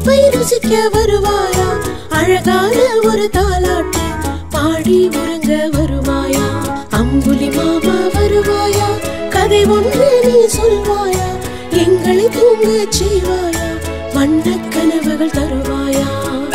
இனிப்பை ருசிக்க வருவாயா அழகான ஒரு தாலாட்டு பாடி உறங்க வருவாயா அம்புலி மாமா வருவாயா கதை ஒன்று நீ சொல்வாயா எங்களை தூங்க செய்வாயா வண்ணக் கனவுகள் தருவாயா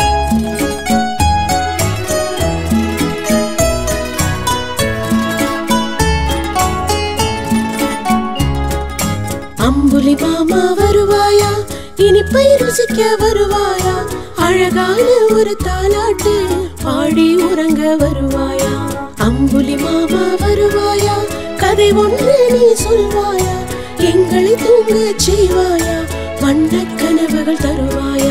அம்புலி மாமா வருவாயா இனிப்பை ருசிக்க வருவாயா அழகான ஒரு தாலாட்டு பாடி உறங்க வருவாயா அம்புலி மாமா வருவாயா கதை ஒன்று நீ சொல்வாயா எங்களை தூங்க செய்வாயா வண்ணக் கனவுகள் தருவாயா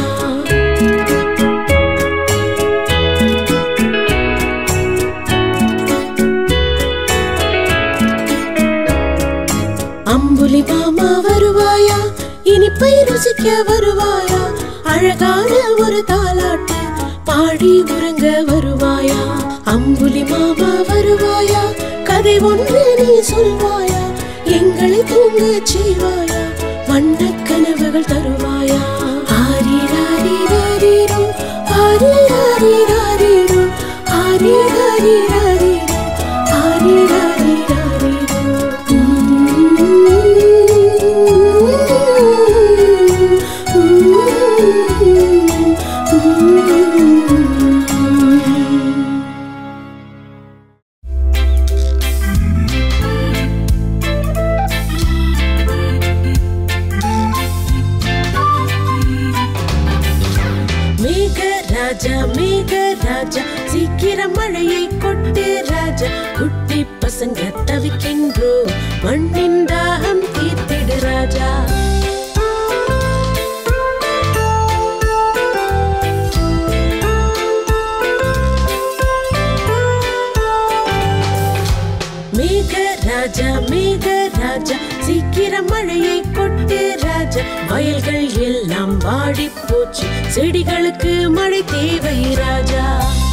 அம்புலி மாமா வருவாயா இனிப்பை ருசிக்க வருவாயா அழகான ஒரு தாலாட்டு பாடி உறங்க வருவாயா அம்புலி மாமா வருவாயா கதை ஒன்று நீ சொல்வாயா எங்களை தூங்க செய்வாயா வண்ணக் கனவுகள் தருவாயா ஆரிராரிராரிரோ, ஆரிராரிராரிரோ, ஆரிராரிராரிரோ, ஆரிராரிராரிரோ. மேக ராஜா மேக ராஜா சீக்கிரம் மழையை கொட்டு ராஜா குட்டி பசங்க தவிக்கின்றோ மண்ணின் தாகம் தீர்த்திடு ராஜா மேக ராஜா மேக ராஜா சீக்கிரம் மழையை கொட்டு ராஜா வயல்கள் எல்லாம் வாடி போச்சு செடிகளுக்கு மழை தேவை ராஜா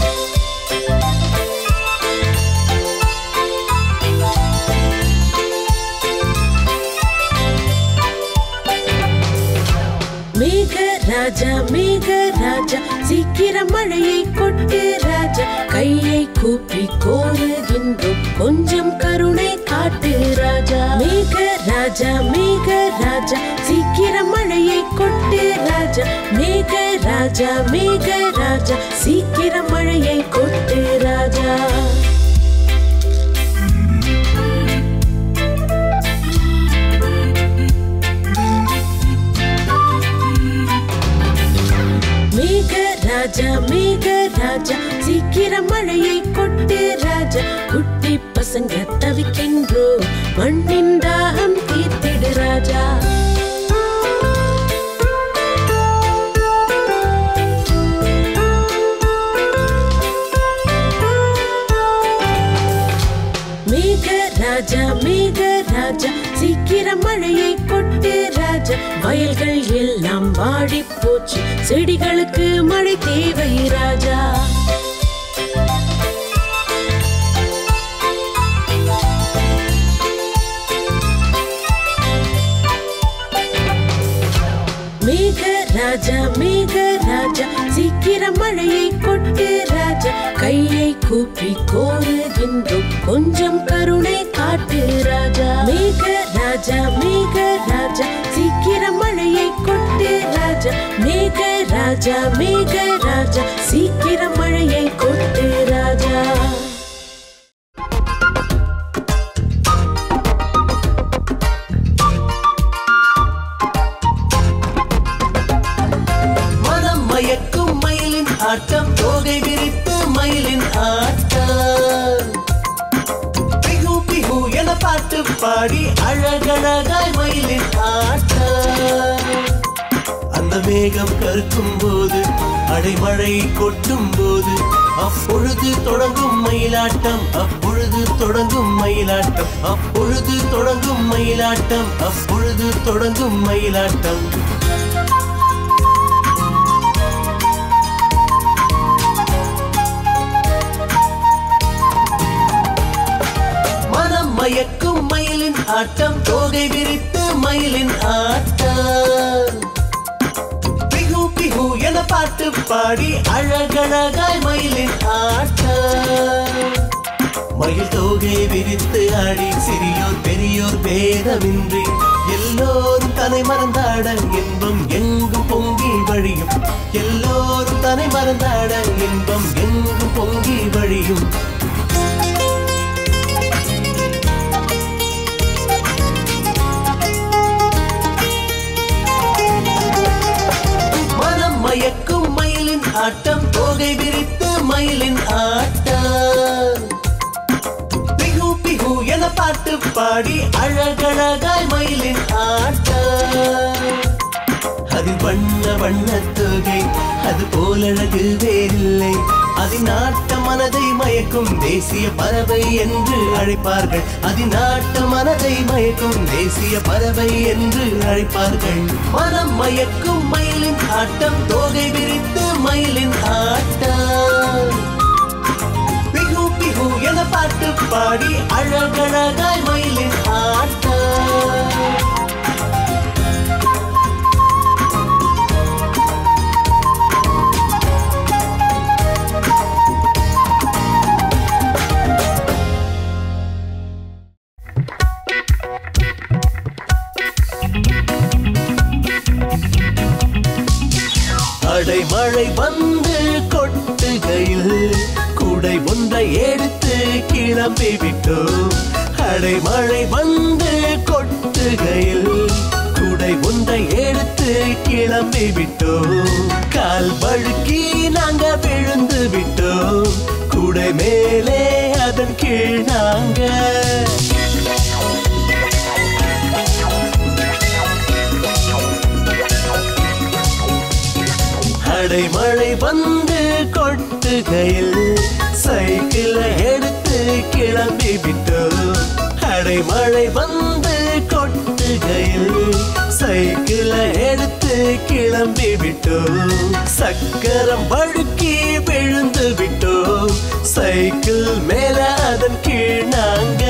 மேக ராஜா மேக ராஜா சீக்கிரம் மழையை கொட்டு ராஜா கையை கூப்பி கோருகின்றோம் கொஞ்சம் கருணை காட்டு ராஜா மேக ராஜா மேக ராஜா சீக்கிரம் மழையை கொட்டு ராஜா மேக ராஜா மேக ராஜா சீக்கிரம் மழையை கொட்டு ராஜா மேக ராஜா மேக ராஜா சீக்கிரம் மழையை கொட்டு ராஜா குட்டி பசங்க தவிக்கின்றோ மண்ணின் தாகம் தீர்த்திடு ராஜா மேக ராஜா மேக ராஜா சீக்கிரம் மழையை கொட்டு ராஜா வயல்கள் எல்லாம் வாடி போச்சு செடிகளுக்கு மழை தேவை ராஜா மேக ராஜா மேக ராஜா சீக்கிரம் மழையை கொட்டு ராஜா கையை கூப்பி கோருகின்றோம் கொஞ்சம் கருணை காட்டு ராஜா மேக ராஜா மேக ராஜா சீக்கிரம் மழையை கொட்டு ராஜா மேக ராஜா மேக ராஜா சீக்கிரம் மழையை கொட்டு ராஜா மனம் மயக்கும் மயிலின் ஆட்டம் தோகை விரித்து மயிலின் ஆட்டம் பிகு பிகு என பாட்டு பாடி அழகழகாய் மயிலின் ஆட்டம் அந்த மேகம் கருக்கும் போது அடைமழை கொட்டும் போது அப்பொழுது தொடங்கும் மயிலாட்டம் அப்பொழுது தொடங்கும் மயிலாட்டம் அப்பொழுது தொடங்கும் மயிலாட்டம் அப்பொழுது தொடங்கும் மயிலாட்டம் மனம் மயக்கும் மயிலின் ஆட்டம் தோகை விரித்து மயிலின் ஆட்டம் பிகு பிகு பாட்டு பாடி அழகழகாய் மயிலின் ஆட்டம் மயில் தோகை விரித்து ஆடி சிறியோர் பெரியோர் பேதமின்றி எல்லோரும் தனை மறந்தாட இன்பம் எங்கும் பொங்கி வழியும் எல்லோரும் தனை மறந்தாட இன்பம் எங்கும் பொங்கி வழியும் மனம் மயக்கும் மயிலின் ஆட்டம் தோகை விரித்து மயிலின் ஆட்டம் பிகு பிகு என பாட்டு பாடி அழகழகாய் மயிலின் ஆட்டம் அது வண்ண வண்ண தொகை அது போலழகு வேறில்லை அதின் நாட்ட மனதை மயக்கும் தேசிய பறவை என்று அழைப்பார்கள் அதின் நாட்ட மனதை மயக்கும் தேசிய பறவை என்று அழைப்பார்கள் மனம் மயக்கும் மயிலின் ஆட்டம் தோகை விரித்து மயிலின் ஆட்டம் பிகு பிகு என பாட்டு பாடி அழகழகாய் மயிலின் ஆட்டம் அடைமழை வந்து கொட்டுகையில் குடை ஒன்றை எடுத்து கிளம்பி விட்டோம் அடைமழை வந்து கொட்டுகையில் குடை ஒன்றை எடுத்து கிளம்பி விட்டோம் கால் வழுக்கி நாங்க விழுந்து விட்டோம் குடை மேலே அதன் கீழ் நாங்க அடைமழை வந்து கொட்டுகையில் சைக்கிள் எடுத்து கிளம்பி விட்டோம் அடைமழை வந்து கொட்டுகையில் சைக்கிள் எடுத்து கிளம்பி விட்டோம் சக்கரம் வழுக்கி விழுந்து விட்டோம் சைக்கிள் மேல அதன் கீழ் நாங்க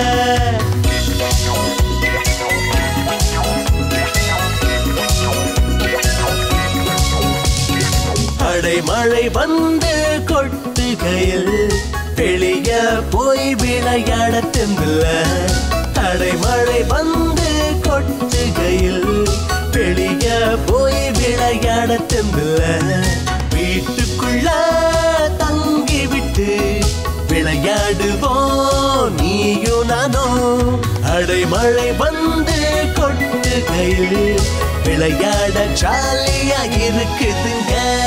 அடைமழை வந்து கொட்டுகையில் வெளிய போய் விளையாட தெம்பில்ல அடைமழை வந்து கொட்டுகையில் வெளிய போய் விளையாட தெம்பில்ல வீட்டுக்குள்ள தங்கி விட்டு விளையாடுவோம் நீயும் நானும் அடைமழை வந்து கொட்டுகையில் விளையாட ஜாலியா இருக்குதுங்க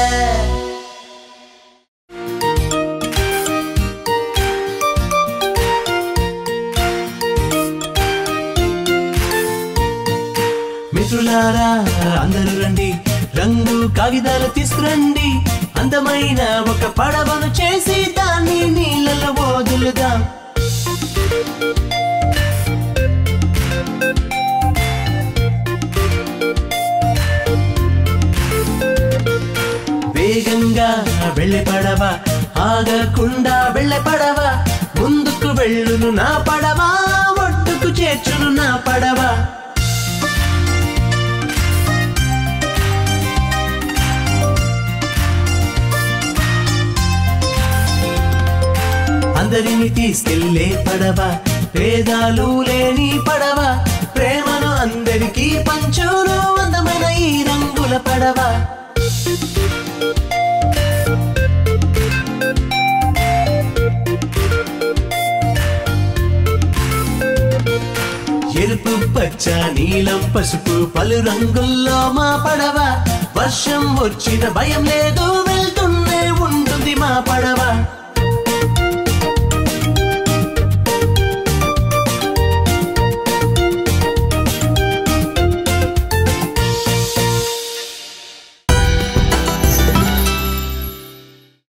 మిత్రులారా అందరూ రండి రంగు కాగితాలు తీసుకురండి అందమైన ఒక పడవను చేసి దాన్ని నీళ్ళలో వదులుదాం వేగంగా వెళ్ళే పడవ ఆగకుండా వెళ్ళే పడవ ముందుకు వెళ్ళును నా పడవ ఒడ్డుకు చేర్చును నా పడవ అందరిని తీసుకెళ్లే పడవ భేదాలు లేని పడవ ప్రేమను అందరికీ పంచును అందమైన ఈ రంగుల పడవ ఎరుపు పచ్చ నీలం పసుపు పలు రంగుల్లో మా పడవ వర్షం వచ్చిన భయం లేదు వెళ్తూనే ఉంటుంది మా పడవ